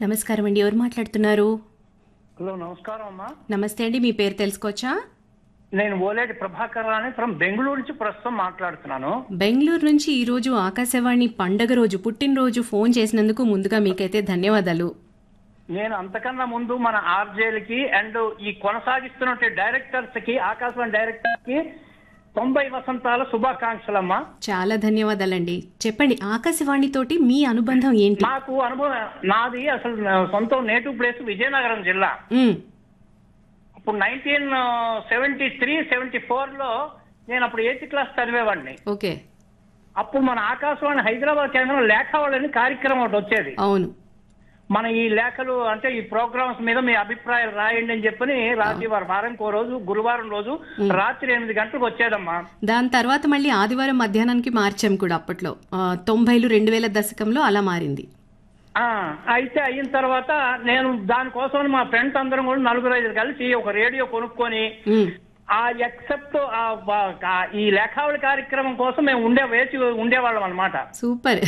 నమస్కారం అండి ఎవరు మాట్లాడుతున్నారు హలో నమస్కారం అమ్మా నమస్తే అండి మీ పేరు తెలుసుకోవచ్చా నేను ఓలేటి ప్రభాకర్ రాని ఫ్రమ్ బెంగళూరు నుంచి ప్రస్తుతం మాట్లాడుతున్నాను బెంగళూరు నుంచి ఈ రోజు ఆకాశవాణి పండగ రోజు పుట్టినరోజు ఫోన్ చేసినందుకు ముందుగా మీకైతే ధన్యవాదాలు నేను అంతకన్నా ముందు మన ఆర్జేలకి అండ్ ఈ కొనసాగిస్తున్న డైరెక్టర్స్ కి ఆకాశవాణి డైరెక్టర్స్ కి తొంభై వసంతాల శుభాకాంక్షలమ్మా చాలా ధన్యవాదాలండి చెప్పండి ఆకాశవాణి తోటి మీ అనుబంధం ఏంటి నాకు అనుభవం నాది అసలు నా సొంత నేటివ్ ప్లేస్ విజయనగరం జిల్లా ఉమ్, అప్పుడు nineteen seventy three seventy four లో నేను అప్పుడు ఎయిత్ క్లాస్ చదివేవాడిని ఓకే అప్పుడు మన ఆకాశవాణి హైదరాబాద్ కేంద్రం లేఖావళి కార్యక్రమం ఒకటి వచ్చేది అవును మన ఈ లేఖలు అంటే ఈ ప్రోగ్రామ్స్ మీద మీ అభిప్రాయాలు రాయండి అని చెప్పని రాసేవారు వారంకో రోజు గురువారం రోజు రాత్రి ఎనిమిది గంటలకు వచ్చేదమ్మా దాని తర్వాత మళ్ళీ ఆదివారం మధ్యాహ్నానికి మార్చాం కూడా అప్పట్లో ఆ, తొంభైలు రెండు వేల దశకంలో అలా మారింది ఆ అయితే అయిన తర్వాత నేను దానికోసం మా ఫ్రెండ్స్ అందరం కూడా నలుగురు ఐదు కలిసి ఒక రేడియో కొనుక్కొని ఉమ్, ఆ ఎక్సెప్ట్ ఆ బ- ఆ ఈ లేఖావళి కార్యక్రమం కోసం మేము ఉండే వేచి ఉండేవాళ్ళం అనమాట సూపర్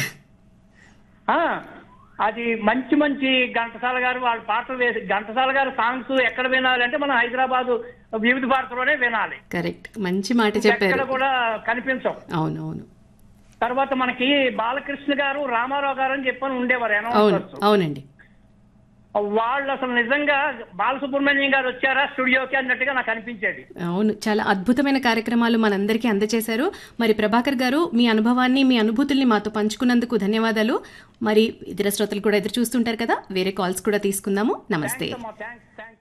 అది మంచి మంచి ఘంటసాల గారు వాళ్ళ పాటలు వేసి ఘంటసాల గారు సాంగ్స్ ఎక్కడ వినాలి అంటే మనం హైదరాబాద్ వివిధ భారతిలోనే వినాలి కరెక్ట్ మంచి మాట ఎక్కడ చెప్పారు కూడా కనిపించవు అవును అవును తర్వాత మనకి బాలకృష్ణ గారు రామారావు గారు అని చెప్పని ఉండేవారు అవును అనౌన్సర్స్ అవునండి వాళ్ళు అసలు నిజంగా బాలసుబ్రహ్మణ్యం గారు వచ్చారా స్టూడియోకి అన్నట్టుగా నాకు అనిపించేది అవును చాలా అద్భుతమైన కార్యక్రమాలు మనందరికీ అందజేశారు మరి ప్రభాకర్ గారు మీ అనుభవాన్ని మీ అనుభూతుల్ని మాతో పంచుకున్నందుకు ధన్యవాదాలు మరి ఇతర శ్రోతలు కూడా ఎదురు చూస్తుంటారు కదా వేరే కాల్స్ కూడా తీసుకుందాము నమస్తే థ్యాంక్స్ థ్యాంక్స్